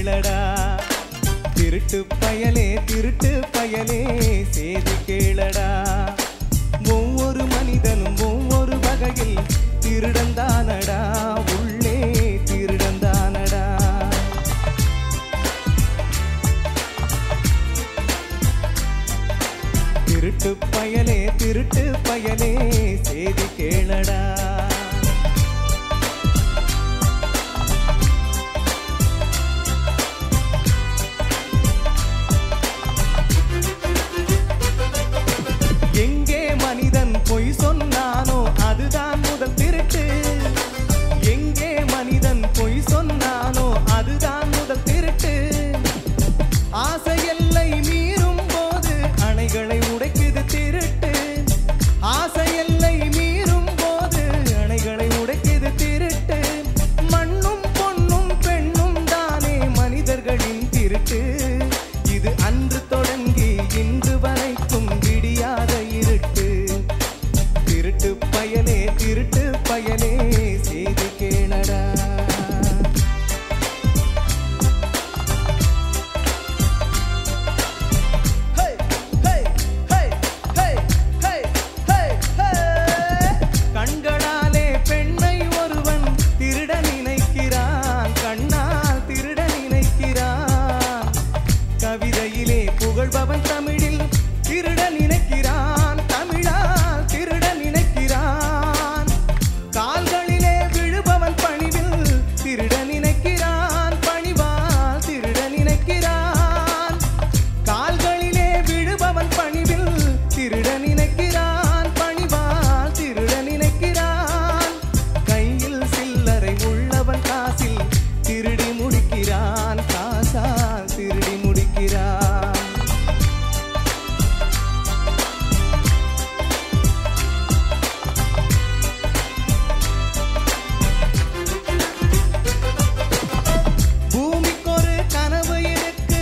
கேளடா திருட்டு பயலே திருட்டு பயலே செய்தி கேளடா ஒவ்வொரு மனிதனும் ஒவ்வொரு வகையில் திருடந்தானடா உள்ளே திருடந்தானடா திருட்டு பயலே திருட்டு பயலே செய்தி கேளடா எங்கே மனிதன் பொய் சொன்னானோ அதுதான் முதல் திருட்டு எங்கே மனிதன் பொய் சொன்னானோ அதுதான் முதல் திருட்டு ஆசை எல்லை மீறும் போது அணைகளை உடைக்குது திருட்டு ஆசை எல்லை மீறும் போது அணைகளை உடைக்குது திருட்டு மண்ணும் பொன்னும் பெண்ணும் தானே மனிதர்களின் திருட்டு இது அன்று தொடங்கி இன்று வரைக்கும் விடியாத இருட்டு திருட்டு பயலே திருட்டு பயலே செய்தி கேளடா Hey, hey, hey, hey, hey, hey, hey. கண்களாலே பெண்ணை ஒருவன் திருட நினைக்கிறான் கண்ணால் திருட நினைக்கிறான் கவிதையிலே புகழ்பவன் தமிழில் திருட நினைக்கிறான் தமிழால் திருட நினைக்கிறான் கால்களிலே விழுபவன் பணிவில் திருட நினைக்கிறான் பணிவால் திருட நினைக்கிறான் கால்களிலே விழுபவன் பணிவில் திருட நினைக்கிறான் பணிவால் திருட நினைக்கிறான் கையில் சில்லறை உள்ளவன் காசில் திருடி முடிக்கிறான் காசால் திருடி முடிக்கிறான் பூமிக்கொரு கனவு இருக்கு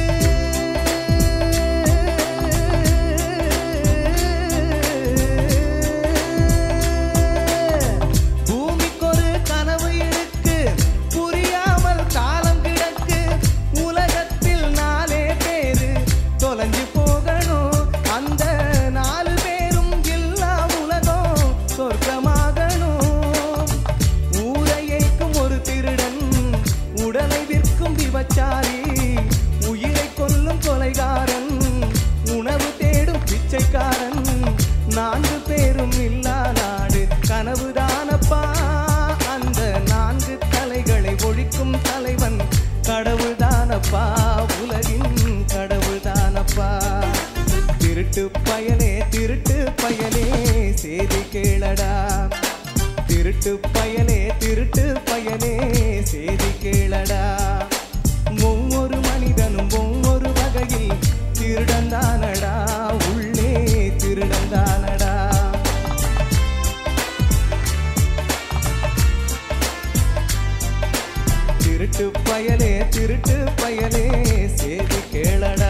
பூமிக்கொரு கனவு இருக்கு புரியாமல் காலம் கிடக்கு உலகத்தில் நாலே பேரு தொலைஞ்சு போகணும் அந்த நாலு பேரும் எல்லா உலகம் சொர்க்கமாகணும் ஊரையைக்கும் ஒரு திருடன் உடலை விற்கும் விபச்சாரி உயிரை கொல்லும் கொலைகாரன் உணவு தேடும் பிச்சைக்காரன் நான்கு பேரும் இல்லா நாடு கனவுதானப்பா அந்த நான்கு தலைகளை ஒழிக்கும் தலைவன் கடவுள்தானப்பா உலகின் கடவுள்தானப்பா திருட்டு பயலே திருட்டு பயலே செய்தி கேளடா திருட்டு பயலே திருட்டு பயலே செய்தி கேளடா ஒவ்வொரு மனிதனும் ஒவ்வொரு வகையில் திருடந்தானடா உள்ளே திருடந்தானடா திருட்டு பயலே திருட்டு பயலே செய்தி கேளடா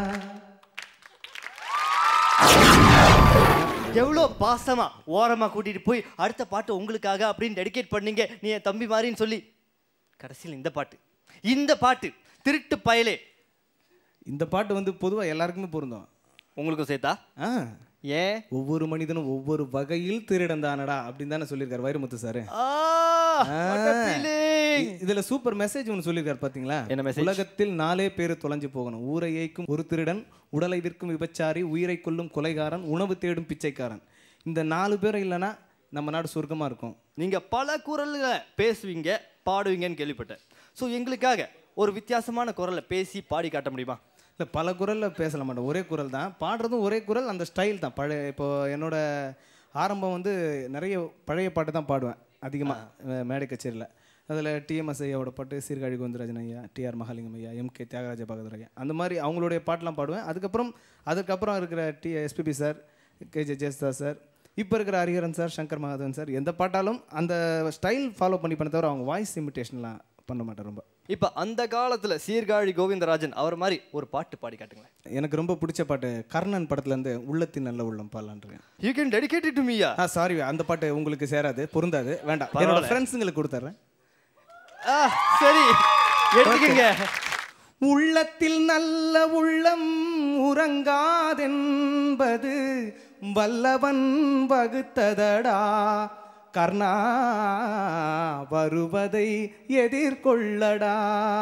எவ்வளோ பாசமா ஓரமா கூட்டிட்டு போய் அடுத்த பாட்டு உங்களுக்காக அப்படின்னு டெடிகேட் பண்ணீங்க நீ என் தம்பி மாதிரின்னு சொல்லி கடைசியில் இந்த பாட்டு இந்த பாட்டு திருட்டு பயலே இந்த பாட்டு வந்து பொதுவாக எல்லாருக்குமே பொருந்தும் உங்களுக்கும் சேர்த்தா ஆ ஏன் ஒவ்வொரு மனிதனும் ஒவ்வொரு வகையில் திருடந்தானடா அப்படின்னு தானே சொல்லியிருக்காரு வைரமுத்து சார் ஆ, what a feeling. இதுல சூப்பர் மெசேஜ் ஒன்று சொல்லியிருக்காரு பாத்தீங்களா என்ன message? உலகத்தில் நாலே பேர் தொலைஞ்சு போகணும் ஊரை ஏய்க்கும் ஒரு திருடன் உடலை விற்கும் விபச்சாரி உயிரை கொல்லும் கொலைகாரன் உணவு தேடும் பிச்சைக்காரன் இந்த நாலு பேர் இல்லைன்னா நம்ம நாடு சொர்க்கமா இருக்கும் நீங்க பல குரல்ல பேசுவீங்க பாடுவீங்கன்னு கேள்விப்பட்டேன் ஸோ எங்களுக்காக ஒரு வித்தியாசமான குரல்ல பேசி பாடி காட்ட முடியுமா இல்லை பல குரலில் பேசல மாட்டோம் ஒரே குரல் தான் பாடுறதும் ஒரே குரல் அந்த ஸ்டைல் தான் பழைய இப்போ என்னோட ஆரம்பம் வந்து நிறைய பழைய பாட்டு தான் பாடுவேன் அதிகமாக மேடை கச்சேரியில் அதில் டிஎம்எஸ் ஐயாவோட பாட்டு சீர்காழி கோவிந்தராஜன் ஐயா டிஆர் மகாலிங்கம் ஐயா எம் கே தியாகராஜ பகதூர் ஐயா அந்த மாதிரி அவங்களுடைய பாட்டெலாம் பாடுவேன் அதுக்கப்புறம் அதுக்கப்புறம் இருக்கிற டி SPB sir K J Yesudas sir இப்போ இருக்கிற ஹரிஹரன் சார் சங்கர் மகாதேவன் சார் எந்த பாட்டாலும் அந்த ஸ்டைல் ஃபாலோ பண்ணி பண்ண தவிர அவங்க வாய்ஸ் இமிட்டேஷன்லாம் பண்ண மாட்டேன் ரொம்ப இப்போ அந்த காலத்துல சீர்காழி கோவிந்தராஜன் அவர் மாதிரி ஒரு பாட்டு பாடி காட்டுங்களேன் எனக்கு ரொம்ப பிடிச்ச பாட்டு கர்ணன் படத்துலேருந்து உள்ளத்தின் நல்ல உள்ளம் பாடலான்றிருக்கேன் யூ கேன் டெடிகேட் டு மீயா ஆ சாரி அந்த பாட்டு உங்களுக்கு சேராது பொருந்தாது வேண்டாம் என்னோட பரவாயில்ல. ஃப்ரெண்ட்ஸுங்களுக்கு கொடுத்துட்றேன் ஆ சரி எடுத்துக்கங்க உள்ளத்தில் நல்ல உள்ளம் உறங்காதென்பது வல்லவன் வகுத்ததடா கர்ணா வருவதை எதிர்கொள்ளடா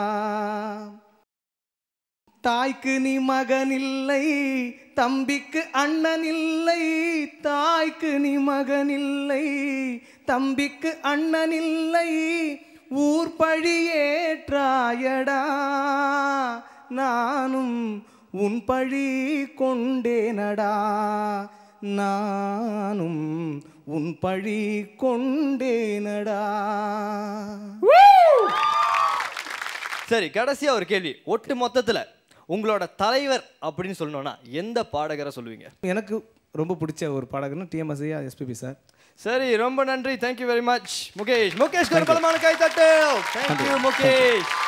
தாய்க்கு நீ மகனில்லை தம்பிக்கு அண்ணனில்லை தாய்க்கு நீ மகனில்லை தம்பிக்கு அண்ணனில்லை ஊர் பழியேற்றாயடா நானும் உன் பழி கொண்டேனடா நானும் உன் பழி கொண்டேனடா சரி கடைசியா ஒரு கேள்வி ஒட்டு மொத்தத்துல உங்களோட தலைவர் அப்படின்னு சொல்லணும்னா எந்த பாடகரை சொல்லுவீங்க எனக்கு ரொம்ப பிடிச்ச ஒரு பாடகர்னு டிஎம்எஸ் எஸ்பிபி சார் சரி ரொம்ப நன்றி தேங்க்யூ வெரி மச் முகேஷ் முகேஷ்க்கு ஒரு பலமான கை தட்டு தேங்க்யூ முகேஷ்